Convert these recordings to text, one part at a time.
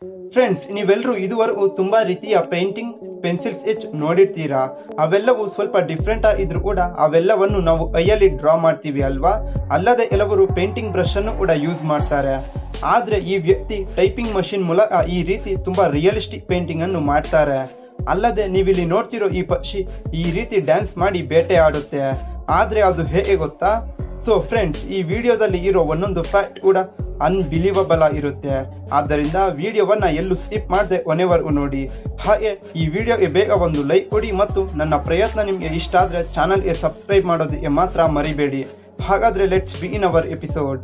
friends ನೀವೆಲ್ಲರೂ ಇದುವರೆಗೂ ತುಂಬಾ ರೀತಿಯ ಪೇಂಟಿಂಗ್ ಪೆನ್ಸಿಲ್ಸ್ ಎಚ್ ನೋಡಿರ್ತೀರಾ ಅವೆಲ್ಲವೂ ಸ್ವಲ್ಪ ಡಿಫ್ರೆಂಟ್ ಆಗಿದ್ರು ಕೂಡ ಅವೆಲ್ಲವನ್ನು ನಾವು ಕೈಯಲ್ಲಿ ಡ್ರಾ ಮಾಡ್ತೀವಿ ಅಲ್ವಾ ಅಲ್ಲದೆ ಕೆಲವರು ಪೇಂಟಿಂಗ್ ಬ್ರಷ್ ಅನ್ನು ಕೂಡ ಯೂಸ್ ಮಾಡ್ತಾರೆ ಆದ್ರೆ ಈ ವ್ಯಕ್ತಿ ಟೈಪಿಂಗ್ ಮಷಿನ್ ಮೂಲಕ ಈ ರೀತಿ ತುಂಬಾ ರಿಯಲಿಸ್ಟಿಕ್ ಪೇಂಟಿಂಗ್ ಅನ್ನು ಮಾಡ್ತಾರೆ ಅಲ್ಲದೆ ನೀವಿಲ್ಲಿ ನೋಡ್ತಿರೋ ಈ ಪಕ್ಷಿ ಈ ರೀತಿ ಡ್ಯಾನ್ಸ್ ಮಾಡಿ ಬೇಟೆ ಆಡುತ್ತೆ ಆದ್ರೆ ಅದು ಹೇಗೆ ಗೊತ್ತಾ ಸೊ ಫ್ರೆಂಡ್ಸ್ ಈ ವಿಡಿಯೋದಲ್ಲಿ ಇರೋ ಒಂದೊಂದು ಫ್ಯಾಕ್ಟ್ ಕೂಡ ಅನ್ಬಿಲೀವಬಲ್ ಆಗಿರುತ್ತೆ ಆದ್ದರಿಂದ ವಿಡಿಯೋವನ್ನ ಎಲ್ಲೂ ಸ್ಕಿಪ್ ಮಾಡದೆ ಕೊನೆವರೆಗೂ ನೋಡಿ ಹಾಗೆ ಈ ವಿಡಿಯೋಗೆ ಬೇಗ ಒಂದು ಲೈಕ್ ಕೊಡಿ ಮತ್ತು ನನ್ನ ಪ್ರಯತ್ನ ನಿಮಗೆ ಇಷ್ಟ ಆದರೆ ಚಾನಲ್ಗೆ ಸಬ್ಸ್ಕ್ರೈಬ್ ಮಾಡೋದಕ್ಕೆ ಮಾತ್ರ ಮರಿಬೇಡಿ ಹಾಗಾದ್ರೆ let's begin our episode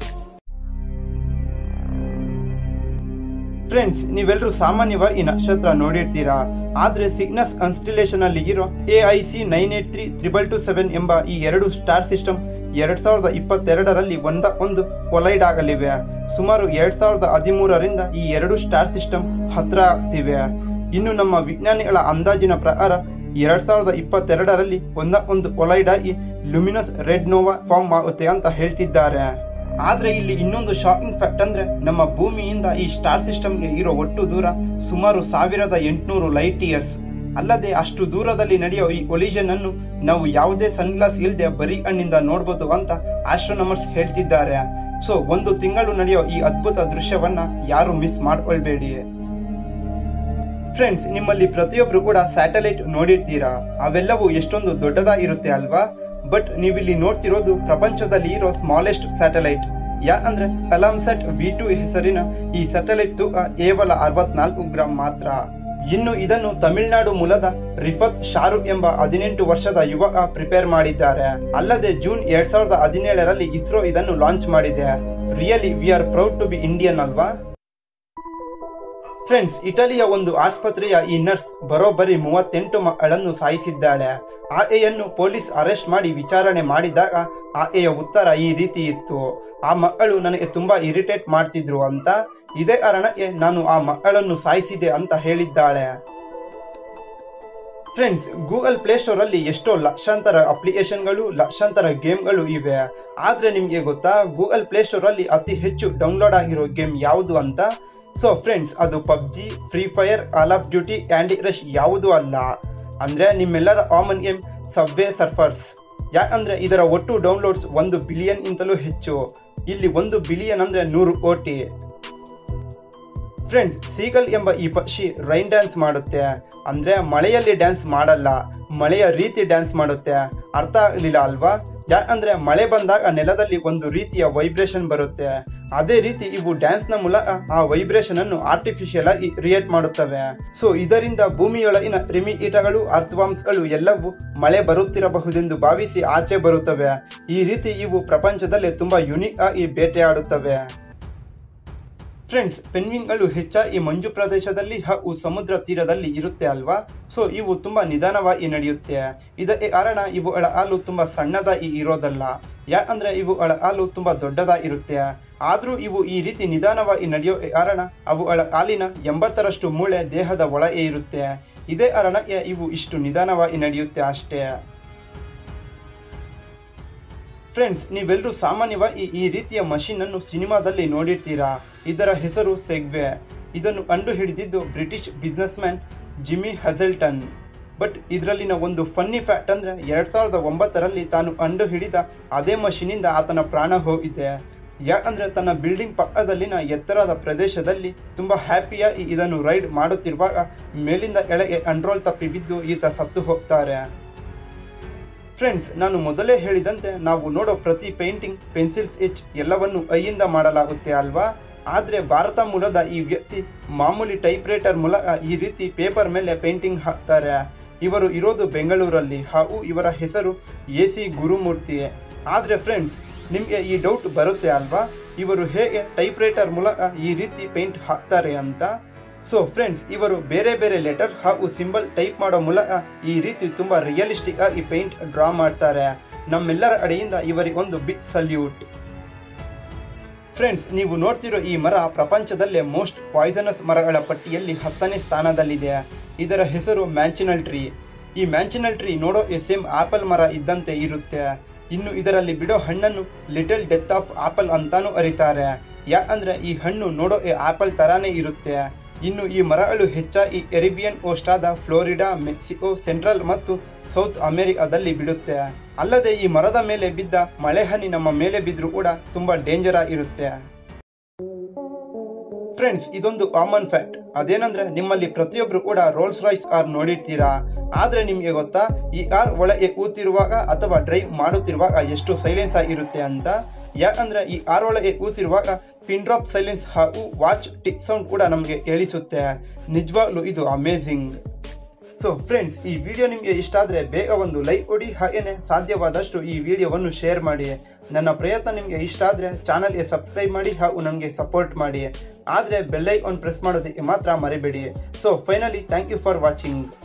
friends ನೀವೆಲ್ಲರೂ ಸಾಮಾನ್ಯವಾಗಿ ಈ ನಕ್ಷತ್ರ ನೋಡಿರ್ತೀರಾ ಆದ್ರೆ ಸಿಗ್ನಸ್ ಕಾನ್ಸ್ಟಿಲೇಷನ್ ಅಲ್ಲಿ ಇರೋ A I C nine eight three triple two seven ಎಂಬ ಈ ಎರಡು ಸ್ಟಾರ್ ಸಿಸ್ಟಮ್ ಎರಡ್ ಸಾವಿರದ ಇಪ್ಪತ್ತೆರಡರಲ್ಲಿ ಒಂದ ಒಂದು ಕೊಲೈಡ್ ಆಗಲಿವೆ ಸುಮಾರು ಎರಡ್ ಸಾವಿರದ ಹದಿಮೂರರಿಂದ ಈ ಎರಡು ಸ್ಟಾರ್ ಸಿಸ್ಟಮ್ ಹತ್ರ ಆಗ್ತಿವೆ ಇನ್ನು ನಮ್ಮ ವಿಜ್ಞಾನಿಗಳ ಅಂದಾಜಿನ ಪ್ರಕಾರ ಎರಡ್ ಸಾವಿರದ ಇಪ್ಪತ್ತೆರಡರಲ್ಲಿ ಒಂದ ಒಂದು ಕೊಲೈಡ್ ಆಗಿ ಲುಮಿನಸ್ ರೆಡ್ ನೋವಾ ಫಾರ್ಮ್ ಆಗುತ್ತೆ ಅಂತ ಹೇಳ್ತಿದ್ದಾರೆ ಆದ್ರೆ ಇಲ್ಲಿ ಇನ್ನೊಂದು ಶಾಕಿಂಗ್ ಫ್ಯಾಕ್ಟ್ ಅಂದ್ರೆ ನಮ್ಮ ಭೂಮಿಯಿಂದ ಈ ಸ್ಟಾರ್ ಸಿಸ್ಟಮ್ಗೆ ಇರೋ ಒಟ್ಟು ದೂರ ಸುಮಾರು ಸಾವಿರದ ಎಂಟುನೂರು ಲೈಟ್ ಇಯರ್ಸ್ ಅಲ್ಲದೆ ಅಷ್ಟು ದೂರದಲ್ಲಿ ನಡೆಯೋ ಈ ಒಲಿಷನ್ ಅನ್ನು ನಾವು ಯಾವುದೇ ಸನ್ಗ್ಲಾಸ್ ಇಲ್ಲದೆ ಬರೀ ಕಣ್ಣಿಂದ ನೋಡ್ಬೋದು ಅಂತ ಆಸ್ಟ್ರೋನಮರ್ಸ್ ಹೇಳ್ತಿದ್ದಾರೆ ಸೊ ಒಂದು ತಿಂಗಳು ನಡೆಯೋ ಈ ಅದ್ಭುತ ದೃಶ್ಯವನ್ನ ಯಾರು ಮಿಸ್ ಮಾಡ್ಕೊಳ್ಬೇಡಿ ಫ್ರೆಂಡ್ಸ್ ನಿಮ್ಮಲ್ಲಿ ಪ್ರತಿಯೊಬ್ರು ಕೂಡ ಸ್ಯಾಟಲೈಟ್ ನೋಡಿರ್ತೀರಾ ಅವೆಲ್ಲವೂ ಎಷ್ಟೊಂದು ದೊಡ್ಡದಾಗಿರುತ್ತೆ ಅಲ್ವಾ ಬಟ್ ನೀವಿಲ್ಲಿ ನೋಡ್ತಿರೋದು ಪ್ರಪಂಚದಲ್ಲಿ ಇರೋ ಸ್ಮಾಲೆಸ್ಟ್ ಸ್ಯಾಟಲೈಟ್ ಯಾಕಂದ್ರೆ ಕಲಾಂಸೆಟ್ ವಿ ಟು ಹೆಸರಿನ ಈ ಸ್ಯಾಟಲೈಟ್ ತೂಕ ಕೇವಲ ಅರವತ್ನಾಲ್ಕು ಗ್ರಾಮ್ ಮಾತ್ರ ಇನ್ನು ಇದನ್ನು ತಮಿಳುನಾಡು ಮೂಲದ ರಿಫತ್ ಶಾರುಖ್ ಎಂಬ ಹದಿನೆಂಟು ವರ್ಷದ ಯುವಕ ಪ್ರಿಪೇರ್ ಮಾಡಿದ್ದಾರೆ ಅಲ್ಲದೆ ಜೂನ್ ಎರಡ್ ಸಾವಿರದ ಹದಿನೇಳರಲ್ಲಿ ಇಸ್ರೋ ಇದನ್ನು ಲಾಂಚ್ ಮಾಡಿದೆ really we are proud to be Indian ಅಲ್ವಾ ಫ್ರೆಂಡ್ಸ್ ಇಟಲಿಯ ಒಂದು ಆಸ್ಪತ್ರೆಯ ಈ ನರ್ಸ್ ಬರೋಬ್ಬರಿ ಮೂವತ್ತೆಂಟು ಮಕ್ಕಳನ್ನು ಸಾಯಿಸಿದ್ದಾಳೆ ಆಕೆಯನ್ನು ಪೊಲೀಸ್ ಅರೆಸ್ಟ್ ಮಾಡಿ ವಿಚಾರಣೆ ಮಾಡಿದಾಗ ಆಕೆಯ ಉತ್ತರ ಈ ರೀತಿ ಇತ್ತು ಆ ಮಕ್ಕಳು ನನಗೆ ತುಂಬಾ ಇರಿಟೇಟ್ ಮಾಡ್ತಿದ್ರು ಅಂತ ಇದೇ ಕಾರಣಕ್ಕೆ ನಾನು ಆ ಮಕ್ಕಳನ್ನು ಸಾಯಿಸಿದೆ ಅಂತ ಹೇಳಿದ್ದಾಳೆ ಫ್ರೆಂಡ್ಸ್ ಗೂಗಲ್ ಪ್ಲೇಸ್ಟೋರ್ ಅಲ್ಲಿ ಎಷ್ಟೋ ಲಕ್ಷಾಂತರ ಅಪ್ಲಿಕೇಶನ್ಗಳು ಲಕ್ಷಾಂತರ ಗೇಮ್ಗಳು ಇವೆ ಆದ್ರೆ ನಿಮ್ಗೆ ಗೊತ್ತಾ ಗೂಗಲ್ ಪ್ಲೇಸ್ಟೋರ್ ಅಲ್ಲಿ ಅತಿ ಹೆಚ್ಚು ಡೌನ್ಲೋಡ್ ಆಗಿರೋ ಗೇಮ್ ಯಾವುದು ಅಂತ ಸೊ ಫ್ರೆಂಡ್ಸ್ ಅದು PUBG free fire call of duty candy crush ಯಾವುದೂ ಅಲ್ಲ ಅಂದ್ರೆ ನಿಮ್ಮೆಲ್ಲರ ಕಾಮನ್ ಗೇಮ್ ಸಬ್ವೇ ಸರ್ಫರ್ಸ್ ಯಾಕಂದ್ರೆ ಇದರ ಒಟ್ಟು ಡೌನ್ಲೋಡ್ಸ್ ಒಂದು ಬಿಲಿಯನ್ ಇಂತಲೂ ಹೆಚ್ಚು ಇಲ್ಲಿ ಒಂದು ಬಿಲಿಯನ್ ಅಂದ್ರೆ ನೂರು ಕೋಟಿ ಫ್ರೆಂಡ್ಸ್ ಸೀಗಲ್ ಎಂಬ ಈ ಪಕ್ಷಿ ರೈನ್ ಡ್ಯಾನ್ಸ್ ಮಾಡುತ್ತೆ ಅಂದ್ರೆ ಮಳೆಯಲ್ಲಿ ಡ್ಯಾನ್ಸ್ ಮಾಡಲ್ಲ ಮಳೆಯ ರೀತಿ ಡ್ಯಾನ್ಸ್ ಮಾಡುತ್ತೆ ಅರ್ಥ ಆಗಲಿಲ್ಲ ಅಲ್ವಾ ಯಾಕಂದ್ರೆ ಮಳೆ ಬಂದಾಗ ನೆಲದಲ್ಲಿ ಒಂದು ರೀತಿಯ ವೈಬ್ರೇಷನ್ ಬರುತ್ತೆ ಅದೇ ರೀತಿ ಇವು ಡ್ಯಾನ್ಸ್ ನ ಮೂಲಕ ಆ ವೈಬ್ರೇಷನ್ ಅನ್ನು ಆರ್ಟಿಫಿಷಿಯಲ್ ಆಗಿ ಕ್ರಿಯೇಟ್ ಮಾಡುತ್ತವೆ ಸೊ ಇದರಿಂದ ಭೂಮಿಯೊಳಗಿನ ಕ್ರಿಮಿ ಕೀಟಗಳು ಅರ್ಥವಾಂಶಗಳು ಎಲ್ಲವೂ ಮಳೆ ಬರುತ್ತಿರಬಹುದೆಂದು ಭಾವಿಸಿ ಆಚೆ ಬರುತ್ತವೆ ಈ ರೀತಿ ಇವು ಪ್ರಪಂಚದಲ್ಲಿ ತುಂಬಾ ಯುನಿಕ್ ಆಗಿ ಬೇಟೆಯಾಡುತ್ತವೆ ಫ್ರೆಂಡ್ಸ್ ಪೆನ್ವಿನ್ಗಳು ಹೆಚ್ಚಾಗಿ ಮಂಜು ಪ್ರದೇಶದಲ್ಲಿ ಹಾಗೂ ಸಮುದ್ರ ತೀರದಲ್ಲಿ ಇರುತ್ತೆ ಅಲ್ವಾ ಸೊ ಇವು ತುಂಬಾ ನಿಧಾನವಾಗಿ ನಡೆಯುತ್ತೆ ಇದಕ್ಕೆ ಕಾರಣ ಇವುಗಳ ಹಾಲು ತುಂಬಾ ಸಣ್ಣದಾಗಿ ಇರೋದಲ್ಲ ಯಾಕಂದ್ರೆ ಇವುಗಳ ಹಾಲು ತುಂಬಾ ದೊಡ್ಡದಾಗಿರುತ್ತೆ ಆದ್ರೂ ಇವು ಈ ರೀತಿ ನಿಧಾನವಾಗಿ ನಡೆಯೋ ಕಾರಣ ಅವುಗಳ ಹಾಲಿನ ಎಂಬತ್ತರಷ್ಟು ಮೂಳೆ ದೇಹದ ಒಳಗೆ ಇರುತ್ತೆ ಇದೇ ಕಾರಣಕ್ಕೆ ಇವು ಇಷ್ಟು ನಿಧಾನವಾಗಿ ನಡೆಯುತ್ತೆ ಅಷ್ಟೇ ಫ್ರೆಂಡ್ಸ್ ನೀವೆಲ್ಲರೂ ಸಾಮಾನ್ಯವಾಗಿ ಈ ರೀತಿಯ ಮಷಿನ್ ಅನ್ನು ಸಿನಿಮಾದಲ್ಲಿ ನೋಡಿರ್ತೀರಾ ಇದರ ಹೆಸರು ಸೆಗ್ವೆ ಇದನ್ನು ಕಂಡು ಹಿಡಿದಿದ್ದು British business man Jimmy Heselden but ಇದರಲ್ಲಿನ ಒಂದು ಫನ್ನಿ ಫ್ಯಾಕ್ಟ್ ಅಂದ್ರೆ ಎರಡ್ ಸಾವಿರದ ಒಂಬತ್ತರಲ್ಲಿ ತಾನು ಕಂಡು ಹಿಡಿದ ಅದೇ ಮಷಿನಿಂದ ಆತನ ಪ್ರಾಣ ಹೋಗಿದೆ ಯಾಕಂದ್ರೆ ತನ್ನ ಬಿಲ್ಡಿಂಗ್ ಪಕ್ಕದಲ್ಲಿನ ಎತ್ತರದ ಪ್ರದೇಶದಲ್ಲಿ ತುಂಬಾ ಹ್ಯಾಪಿಯಾಗಿ ಇದನ್ನು ರೈಡ್ ಮಾಡುತ್ತಿರುವಾಗ ಮೇಲಿಂದ ಕೆಳಗೆ ಕಂಟ್ರೋಲ್ ತಪ್ಪಿ ಬಿದ್ದು ಈತ ಸತ್ತು ಹೋಗ್ತಾರೆ ಫ್ರೆಂಡ್ಸ್ ನಾನು ಮೊದಲೇ ಹೇಳಿದಂತೆ ನಾವು ನೋಡೋ ಪ್ರತಿ ಪೇಂಟಿಂಗ್ ಪೆನ್ಸಿಲ್ಸ್ ಎಚ್ ಎಲ್ಲವನ್ನು ಕೈಯಿಂದ ಮಾಡಲಾಗುತ್ತೆ ಅಲ್ವಾ ಆದ್ರೆ ಭಾರತ ಮೂಲದ ಈ ವ್ಯಕ್ತಿ ಮಾಮೂಲಿ ಟೈಪ್ ರೈಟರ್ ಮೂಲಕ ಈ ರೀತಿ ಪೇಪರ್ ಮೇಲೆ ಪೇಂಟಿಂಗ್ ಹಾಕ್ತಾರೆ ಇವರು ಇರೋದು ಬೆಂಗಳೂರಲ್ಲಿ ಹಾಗೂ ಇವರ ಹೆಸರು ಎ ಸಿ ಗುರುಮೂರ್ತಿ ಆದ್ರೆ ಫ್ರೆಂಡ್ಸ್ ನಿಮಗೆ ಈ ಡೌಟ್ ಬರುತ್ತೆ ಅಲ್ವಾ ಇವರು ಹೇಗೆ ಟೈಪ್ ರೈಟರ್ ಮೂಲಕ ಈ ರೀತಿ ಪೇಂಟ್ ಹಾಕ್ತಾರೆ ಅಂತ ಸೊ ಫ್ರೆಂಡ್ಸ್ ಇವರು ಬೇರೆ ಬೇರೆ ಲೆಟರ್ ಹಾಗೂ ಸಿಂಬಲ್ ಟೈಪ್ ಮಾಡೋ ಮೂಲಕ ಈ ರೀತಿ ತುಂಬಾ ರಿಯಲಿಸ್ಟಿಕ್ ಆಗಿ ಪೇಂಟ್ ಡ್ರಾ ಮಾಡ್ತಾರೆ ನಮ್ಮೆಲ್ಲರ ಕಡೆಯಿಂದ ಇವರಿಗೊಂದು ಬಿಗ್ ಸಲ್ಯೂಟ್ ಫ್ರೆಂಡ್ಸ್ ನೀವು ನೋಡ್ತಿರೋ ಈ ಮರ ಪ್ರಪಂಚದಲ್ಲೇ ಮೋಸ್ಟ್ ಪಾಯ್ಸನಸ್ ಮರಗಳ ಪಟ್ಟಿಯಲ್ಲಿ ಹತ್ತನೇ ಸ್ಥಾನದಲ್ಲಿದೆ ಇದರ ಹೆಸರು ಮ್ಯಾಂಚಿನಲ್ ಟ್ರೀ ಈ ಮ್ಯಾಂಚಿನಲ್ ಟ್ರೀ ನೋಡೋ ಸೇಮ್ ಆಪಲ್ ಮರ ಇದ್ದಂತೆ ಇರುತ್ತೆ ಇನ್ನು ಇದರಲ್ಲಿ ಬಿಡೋ ಹಣ್ಣನ್ನು ಲಿಟಲ್ ಡೆತ್ ಆಫ್ ಆಪಲ್ ಅಂತಾನೂ ಅರಿತಾರೆ ಯಾಕಂದ್ರೆ ಈ ಹಣ್ಣು ನೋಡೋ ಈ ಆಪಲ್ ತರಾನೇ ಇರುತ್ತೆ ಇನ್ನು ಈ ಮರಗಳು ಹೆಚ್ಚಾಗಿ ಎರಿಬಿಯನ್ ಕೋಸ್ಟ್ ಆದ ಫ್ಲೋರಿಡಾ ಮೆಕ್ಸಿಕೋ ಸೆಂಟ್ರಲ್ ಮತ್ತು ಸೌತ್ ಅಮೆರಿಕಾದಲ್ಲಿ ಬಿಡುತ್ತೆ ಅಲ್ಲದೆ ಈ ಮರದ ಮೇಲೆ ಬಿದ್ದ ಮಳೆ ಹನಿ ನಮ್ಮ ಮೇಲೆ ಬಿದ್ರೂ ಕೂಡ ತುಂಬಾ ಡೇಂಜರ್ ಆಗಿರುತ್ತೆ ಫ್ರೆಂಡ್ಸ್ ಇದೊಂದು ಕಾಮನ್ ಫ್ಯಾಕ್ಟ್ ಅದೇನಂದ್ರೆ ನಿಮ್ಮಲ್ಲಿ ಪ್ರತಿಯೊಬ್ರು ಕೂಡ ರೋಲ್ಸ್ ರಾಯ್ಸ್ ಕಾರ್ ನೋಡಿರ್ತೀರಾ ಆದ್ರೆ ನಿಮ್ಗೆ ಗೊತ್ತಾ ಈ ಕಾರ್ ಒಳಗೆ ಕೂತಿರುವಾಗ ಅಥವಾ ಡ್ರೈವ್ ಮಾಡುತ್ತಿರುವಾಗ ಎಷ್ಟು ಸೈಲೆನ್ಸ್ ಆಗಿರುತ್ತೆ ಅಂತ ಯಾಕಂದ್ರೆ ಈ ಕಾರ್ ಒಳಗೆ ಕೂತಿರುವಾಗ ಪಿನ್ ಡ್ರಾಪ್ ಸೈಲೆನ್ಸ್ ಹಾಗೂ ವಾಚ್ ಟಿಕ್ ಸೌಂಡ್ ಕೂಡ ನಮಗೆ ಹೇಳಿಸುತ್ತೆ ನಿಜವಾಗ್ಲೂ ಇದು ಅಮೇಝಿಂಗ್ ಸೊ ಫ್ರೆಂಡ್ಸ್ ಈ ವಿಡಿಯೋ ನಿಮಗೆ ಇಷ್ಟ ಆದರೆ ಬೇಗ ಒಂದು ಲೈಕ್ ಕೊಡಿ ಹಾಗೇನೆ ಸಾಧ್ಯವಾದಷ್ಟು ಈ ವಿಡಿಯೋವನ್ನು ಶೇರ್ ಮಾಡಿ ನನ್ನ ಪ್ರಯತ್ನ ನಿಮಗೆ ಇಷ್ಟ ಆದರೆ ಚಾನಲ್ಗೆ ಸಬ್ಸ್ಕ್ರೈಬ್ ಮಾಡಿ ಹಾಗೂ ನನಗೆ ಸಪೋರ್ಟ್ ಮಾಡಿ ಆದರೆ ಬೆಲ್ಲೈ ಆನ್ ಪ್ರೆಸ್ ಮಾಡೋದಕ್ಕೆ ಮಾತ್ರ ಮರಿಬೇಡಿ so finally thank you for watching